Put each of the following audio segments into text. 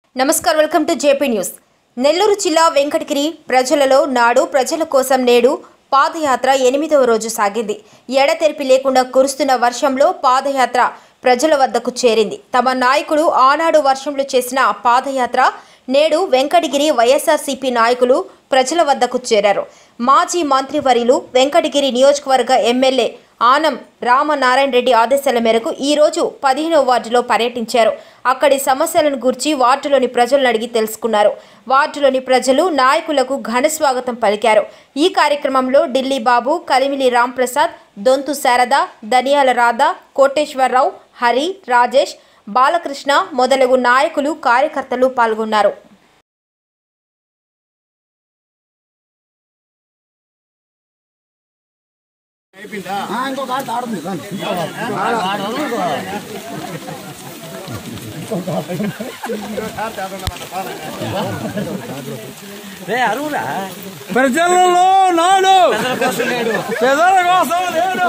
నమస్కారం welcome to JP News Nellore జిల్లా వెంకటగిరి ప్రజలలో నాడు ప్రజల కోసం నేడు పాదయాత్ర ఎనిమిదవ రోజు సాగింది ఎడతెరిపి లేకుండా కురుస్తున్న వర్షంలో పాదయాత్ర ప్రజల వద్దకు చేరింది తమ నాయకుడు ఆనాడు వర్షంలో చేసిన పాదయాత్ర నేడు వెంకటగిరి వైఎస్ఆర్సీపీ నాయకులు ప్రజల వద్దకు చేరారు మాజీ మంత్రివర్యులు వెంకటగిరి నియోజకవర్గ ఎమ్మెల్యే ఆనం రామనారాయణ రెడ్డి ఆదేశాల మేరకు ఈ రోజు పదిహేనవ వార్డులో పర్యటించారు అక్కడి సమస్యలను గురించి వార్డులోని ప్రజలను అడిగి తెలుసుకున్నారు వార్డులోని ప్రజలు నాయకులకు ఘన స్వాగతం పలికారు ఈ కార్యక్రమంలో ఢిల్లీ బాబు కలిమిలి రాంప్రసాద్ దొంతు శారద దనియాల రాధ కోటేశ్వరరావు హరి రాజేష్ బాలకృష్ణ మొదలగు నాయకులు కార్యకర్తలు పాల్గొన్నారు ఇంకొక ఆట ఆడుంది కానీ ప్రజలలో నాడు ప్రజల కోసం నేడు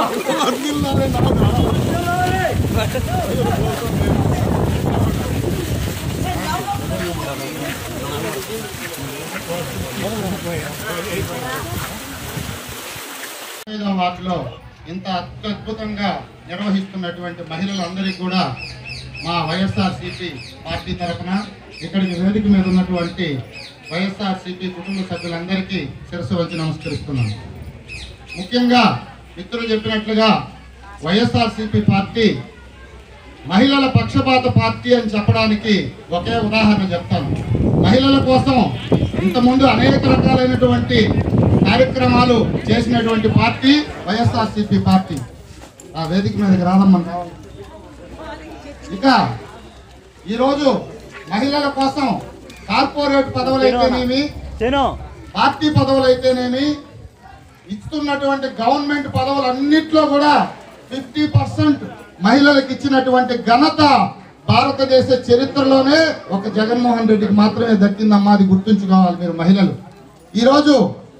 ఐదవ వార్డులో ఇంత అత్యద్భుతంగా నిర్వహిస్తున్నటువంటి మహిళలందరికీ కూడా మా వైఎస్ఆర్సీపీ పార్టీ తరఫున ఇక్కడికి వేదిక మీద ఉన్నటువంటి వైఎస్ఆర్సీపీ కుటుంబ సభ్యులందరికీ శిరస్సు వచ్చి నమస్కరిస్తున్నాను ముఖ్యంగా మిత్రులు చెప్పినట్లుగా వైఎస్ఆర్సీపీ పార్టీ మహిళల పక్షపాత పార్టీ అని చెప్పడానికి ఒకే ఉదాహరణ చెప్తాను మహిళల కోసం ఇంతకుముందు అనేక రకాలైనటువంటి కార్యక్రమాలు చేసినటువంటి పార్టీ వైఎస్ఆర్సీపీ పార్టీ ఆ వేదిక మీదకి రాదమ్మా ఇక ఈరోజు మహిళల కోసం కార్పొరేట్ పదవులు అయితేనేమి పార్టీ పదవులు అయితేనేమి ఇస్తున్నటువంటి గవర్నమెంట్ పదవులన్నిట్లో కూడా ఫిఫ్టీ పర్సెంట్ మహిళలకు ఇచ్చినటువంటి ఘనత భారతదేశ చరిత్రలోనే ఒక జగన్మోహన్ రెడ్డికి మాత్రమే దక్కిందమ్మా అది గుర్తుంచుకోవాలి మీరు మహిళలు ఈరోజు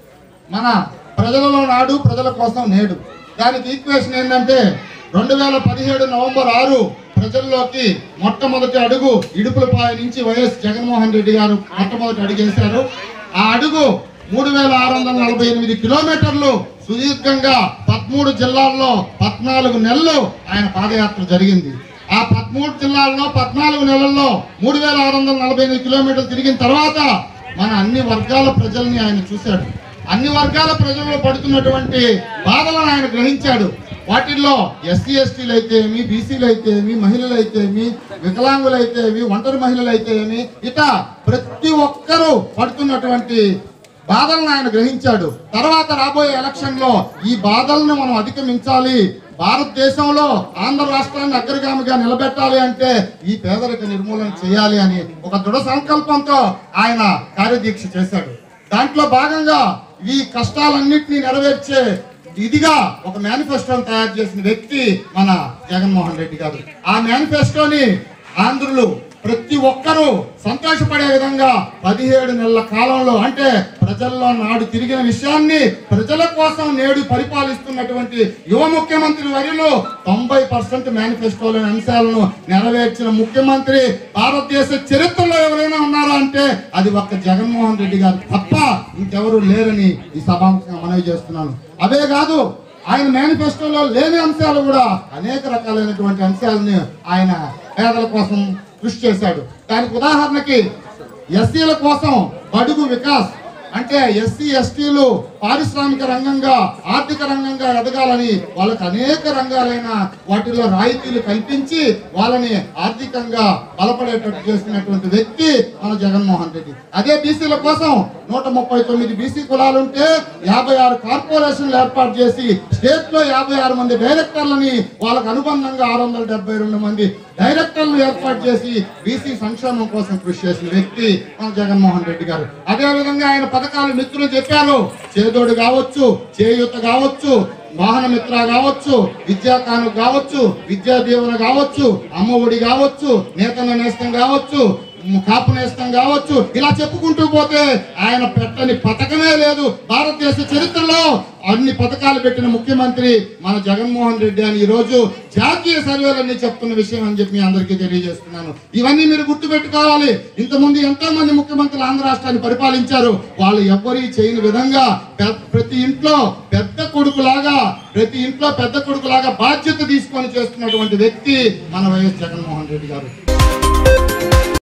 మన ప్రజలలో నాడు ప్రజల కోసం నేడు దానికి ఈక్వేషన్ ఏంటంటే రెండు వేల పదిహేడు నవంబర్ ఆరు ప్రజల్లోకి మొట్టమొదటి అడుగు ఇడుపులపాయ నుంచి వైఎస్ జగన్మోహన్ రెడ్డి గారు మొట్టమొదటి అడుగు వేశారు ఆ అడుగు మూడు వేల ఆరు వందల నలభై ఎనిమిది కిలోమీటర్లు సుదీర్ఘంగా పదమూడు జిల్లాల్లో పద్నాలుగు నెలలు ఆయన పాదయాత్ర జరిగింది ఆ పదమూడు జిల్లాల్లో పద్నాలుగు నెలల్లో మూడు వేల ఆరు వందల నలభై ఎనిమిది కిలోమీటర్లు తిరిగిన తర్వాత మన అన్ని వర్గాల ప్రజల్ని ఆయన చూశాడు అన్ని వర్గాల ప్రజల్లో పడుతున్నటువంటి బాధలను ఆయన గ్రహించాడు వాటిల్లో ఎస్సీ ఎస్టీలు అయితే ఏమి బీసీలు అయితే ఏమి మహిళలు అయితే ఏమి వికలాంగులు అయితే ఏమి ఒంటరి మహిళలు అయితే ఏమి ఇట ప్రతి ఒక్కరూ పడుతున్నటువంటి బాధలను ఆయన గ్రహించాడు తర్వాత రాబోయే ఎలక్షన్ లో ఈ బాధలను మనం అధిగమించాలి భారతదేశంలో ఆంధ్ర రాష్ట్రాన్ని అగ్రగామిగా నిలబెట్టాలి అంటే ఈ పేదరిక నిర్మూలన చేయాలి అని ఒక దృఢ సంకల్పంతో ఆయన కార్యదీక్ష చేశాడు దాంట్లో భాగంగా ఈ కష్టాలన్నింటినీ నెరవేర్చే ఇదిగా ఒక మేనిఫెస్టోని తయారు చేసిన వ్యక్తి మన జగన్మోహన్ రెడ్డి గారు ఆ మేనిఫెస్టోని ఆంధ్రులు ప్రతి ఒక్కరూ సంతోషపడే విధంగా పదిహేడు నెలల కాలంలో అంటే ప్రజల్లో నాడు తిరిగిన విషయాన్ని ప్రజల కోసం నేడు పరిపాలిస్తున్నటువంటి యువ ముఖ్యమంత్రి వరిలో తొంభై పర్సెంట్ మేనిఫెస్టోలోని అంశాలను నెరవేర్చిన ముఖ్యమంత్రి భారతదేశ చరిత్రలో ఎవరైనా ఉన్నారా అంటే అది ఒక్క జగన్మోహన్ రెడ్డి గారు తప్ప ఇంకెవరు లేరని ఈ సభాముఖంగా మనవి చేస్తున్నాను అదే కాదు ఆయన మేనిఫెస్టోలో లేని అంశాలు కూడా అనేక రకాలైనటువంటి అంశాలని ఆయన పేదల కోసం కృషి చేశాడు దానికి ఉదాహరణకి ఎస్సీల కోసం బడుగు వికాస్ అంటే ఎస్సీ ఎస్టీలు పారిశ్రామిక రంగంగా ఆర్థిక రంగంగా ఎదగాలని వాళ్ళకి అనేక రంగాలైన వాటిలో రాయితీలు కల్పించి వాళ్ళని ఆర్థికంగా బలపడేటట్టు చేసినటువంటి వ్యక్తి మన జగన్మోహన్ రెడ్డి అదే బీసీల కోసం నూట ముప్పై తొమ్మిది బీసీ కులాలుంటే యాభై ఆరు కార్పొరేషన్లు ఏర్పాటు చేసి స్టేట్ లో యాభై ఆరు మంది డైరెక్టర్లని వాళ్ళకు అనుబంధంగా ఆరు వందల డెబ్బై రెండు మంది డైరెక్టర్లు ఏర్పాటు చేసి బీసీ సంక్షేమం కోసం కృషి చేసిన వ్యక్తి మన జగన్మోహన్ రెడ్డి గారు అదే విధంగా ఆయన పథకాలు మిత్రులు చెప్పారు చేదోడు కావచ్చు చేయూత కావచ్చు వాహన మిత్ర కావచ్చు విద్యా కాను కావచ్చు విద్యా దీవెన కావచ్చు అమ్మ ఒడి కావచ్చు నేతన్న నేస్తం కావచ్చు కాపు నేస్తం కావచ్చు ఇలా చెప్పుకుంటూ పోతే ఆయన పెట్టని పథకమే లేదు భారతదేశ చరిత్రలో అన్ని పథకాలు పెట్టిన ముఖ్యమంత్రి మన జగన్మోహన్ రెడ్డి అని ఈ రోజు జాతీయ సర్వేలన్నీ చెప్తున్న విషయం అని చెప్పి మీ అందరికీ తెలియజేస్తున్నాను ఇవన్నీ మీరు గుర్తుపెట్టుకోవాలి ఇంతకుముందు ఎంతో మంది ముఖ్యమంత్రులు ఆంధ్ర రాష్ట్రాన్ని పరిపాలించారు వాళ్ళు ఎవ్వరీ చేయని విధంగా పె- ప్రతి ఇంట్లో పెద్ద కొడుకులాగా ప్రతి ఇంట్లో పెద్ద కొడుకులాగా బాధ్యత తీసుకొని చేస్తున్నటువంటి వ్యక్తి మన వైఎస్ జగన్మోహన్ రెడ్డి గారు